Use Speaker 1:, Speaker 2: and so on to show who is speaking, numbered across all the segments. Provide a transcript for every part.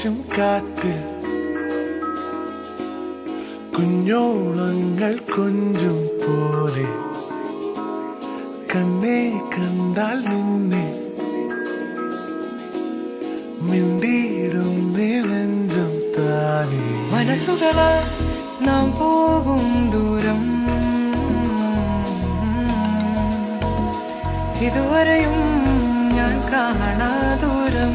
Speaker 1: വീശും കാറ്റ് കുഞ്ഞോളങ്ങൾ കൊഞ്ചും പോലെ കണ്ണേ കണ്ടാൽ നിന്നെ മിണ്ടിയിടുന്നേ നെഞ്ചം താനേ
Speaker 2: മനസ്സുകളാൽ നാം പോകും ദൂരം ഇതുവരെയും ഞാൻ കാണാ ദൂരം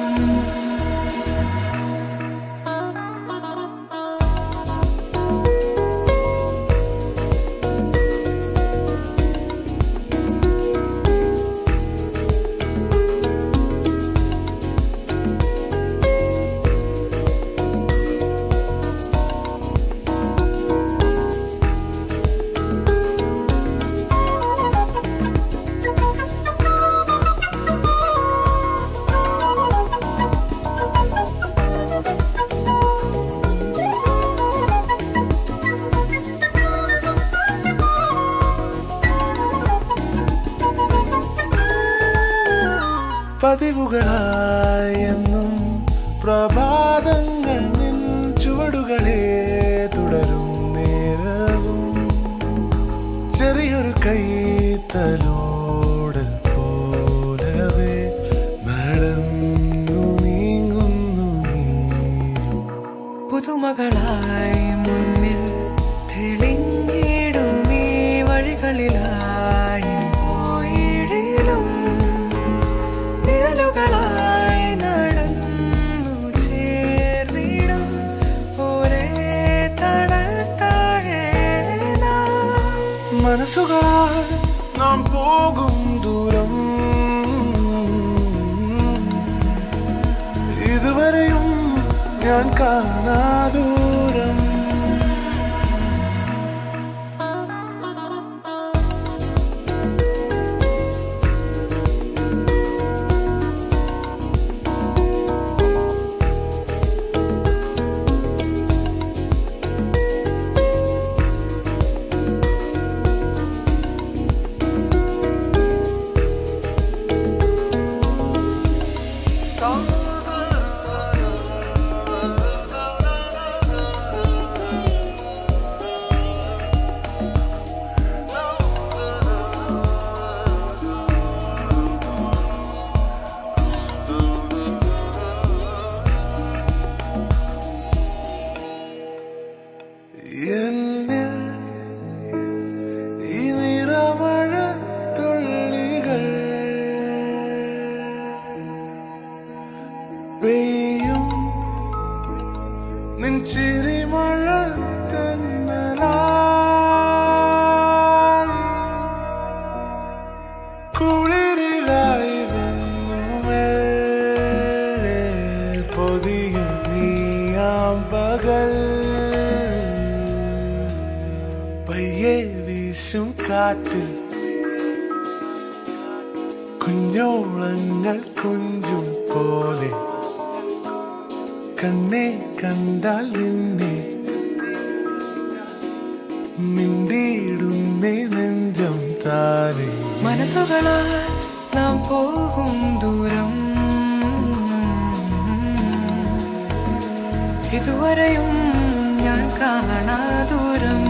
Speaker 1: പതിവുകളായെന്നും പ്രഭാതങ്ങൾ നിൻ ചുവടുകളെ തുടരും നേരവും ചെറിയൊരു കൈത്തലോടൽ പോലവേ നടന്നു നീങ്ങുന്നു നീയും
Speaker 2: പുതുമകളായി മുന്നിൽ തെളിഞ്ഞിടും ഈ വഴികളിലായി പോയിടിലും നിഴലുകളായി നടന്നു ചേർന്നിടും ഒരേ തടൽ താഴെ നാം.
Speaker 1: മനസ്സുകളാൽ നാം പോകും ദൂരം ഇതുവരെയും ഞാൻ കാണാ ദൂരം എന്നിൽ ഈ നിറമഴ തുള്ളികൾ പെയ്യും നിൻചിരി മഴ തന്നലായി കുളിരിലായി വന്നു മെല്ലെ പൊതിയും നീയാം പകൽ പയ്യെ വീശും കാറ്റിൽ കുഞ്ഞോളങ്ങൾ കൊഞ്ചും പോലെ കണ്ണെ കണ്ടാൽ നിന്നെ മിണ്ടിയിടുന്നേ നെഞ്ചം താനേ
Speaker 2: മനസ്സുകളാൽ നാം പോകും ദൂരം ഇതുവരെയും ഞാൻ കാണാ ദൂരം